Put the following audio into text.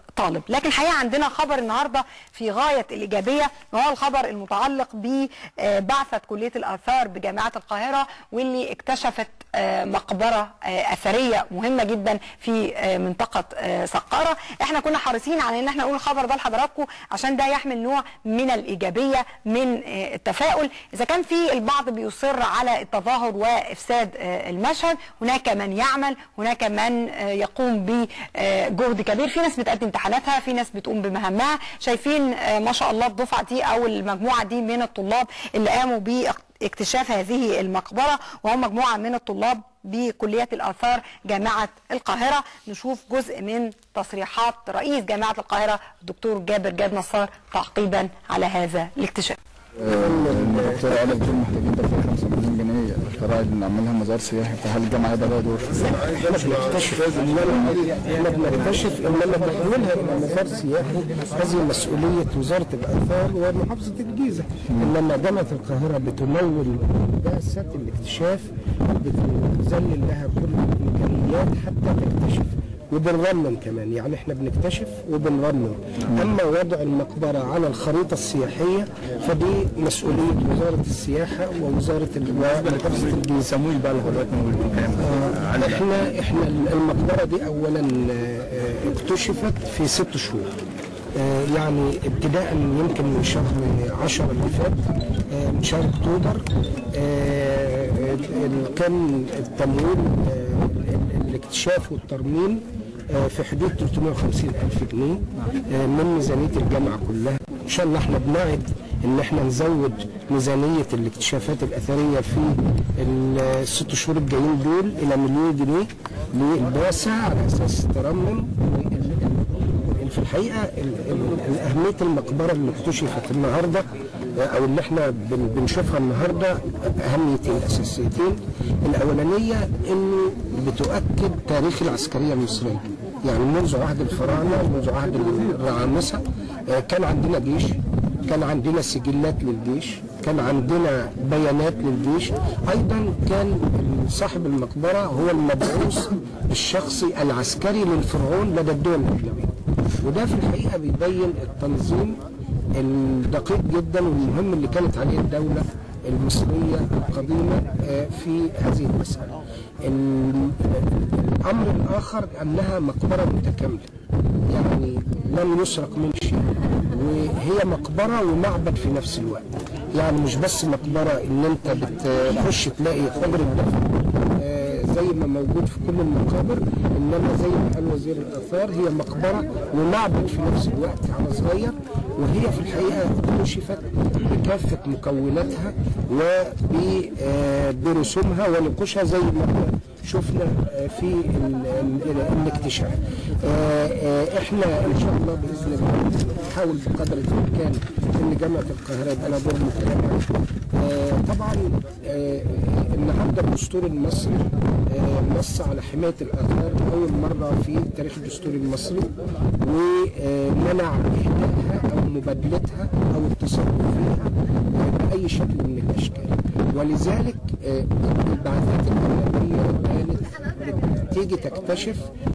طالب لكن الحقيقه عندنا خبر النهارده في غايه الايجابيه وهو الخبر المتعلق ببعثه كليه الاثار بجامعه القاهره واللي اكتشفت آه، مقبره آه، اثريه مهمه جدا في آه، منطقه آه، سقاره احنا كنا حريصين على ان احنا نقول الخبر ده لحضراتكم عشان ده يحمل نوع من الايجابيه من آه، التفاؤل اذا كان في البعض بيصر على التظاهر وافساد آه، المشهد هناك من يعمل هناك من آه، يقوم بجهد كبير في ناس بتقدم امتحاناتها في ناس بتقوم بمهامها شايفين آه، ما شاء الله الدفعه دي او المجموعه دي من الطلاب اللي قاموا باكتشاف هذه المقبره وهم مجموعه من الطلاب بكليه الاثار جامعه القاهره نشوف جزء من تصريحات رئيس جامعه القاهره الدكتور جابر جاد نصار تعقيبا على هذا الاكتشاف الدكتور علي بتقول محتاجين دفع 5 مليون جنيه القراءة اللي نعملها مزار سياحي فهل الجامعة ده بقى دور؟ احنا بنكتشف احنا بنكتشف انما بنحولها الى مسار سياحي هذه مسؤوليه وزاره الاثار ومحافظه الجيزه انما جامعه القاهره بتمول بعثه الاكتشاف بتذلل لها كل الامكانيات حتى تكتشف وبنرمم كمان يعني احنا بنكتشف وبنرمم اما وضع المقبره على الخريطه السياحيه فدي مسؤوليه وزاره السياحه ووزاره ال- ومحافظه الجيزه سموه بقى لغاية ما نقول كام؟ احنا احنا المقبره دي اولا آه، اكتشفت في ست شهور آه، يعني ابتداء يمكن من شهر 10 اللي فات آه، من شهر اكتوبر آه، ال- كان التمويل آه، ال- الاكتشاف والترميم آه، في حدود 350 ألف جنيه آه، من ميزانية الجامعة كلها إن شاء الله احنا بنعد إن احنا نزود ميزانية الاكتشافات الأثرية في الست شهور الجايين دول إلى مليون جنيه للبعثة على أساس ترمم في الحقيقه ال- ال- اهميه المقبره اللي اكتشفت النهارده او اللي احنا بن- بنشوفها النهارده اهميتين اساسيتين الاولانيه انه بتؤكد تاريخ العسكريه المصريه يعني منذ عهد الفراعنه منذ عهد الرعامسه آه، كان عندنا جيش كان عندنا سجلات للجيش كان عندنا بيانات للجيش ايضا كان صاحب المقبره هو المبعوث الشخصي العسكري للفرعون لدى الدول الاجنبيه وده في الحقيقه بيبين التنظيم الدقيق جدا والمهم اللي كانت عليه الدوله المصريه القديمه آه، في هذه المساله. ال- الامر الاخر انها مقبره متكامله يعني لم يسرق من شيء وهي مقبره ومعبد في نفس الوقت يعني مش بس مقبره ان انت بتخش تلاقي حجره دفن آه، زي ما موجود في كل المقابر انما زي ما قال وزير الاثار هي مقبره ومعبد في نفس الوقت على صغير وهي في الحقيقه اكتشفت بكافه مكوناتها وبرسومها ونقوشها زي ما احنا شفنا آه، في ال- ال- الاكتشاف. آه، آه، احنا ان شاء الله باذن الله نحاول بقدر الامكان ان جامعه القاهره يبقى لها دور متابع. آه، طبعا آه، النهارده الدستور المصري آه، نص على حمايه الاثار لاول مره في التاريخ الدستوري المصري ومنع اهدائها او مبادلتها او التصرف فيها آه، باي شكل من الاشكال ولذلك آه، البعثات الاولانيه كانت بتيجي تكتشف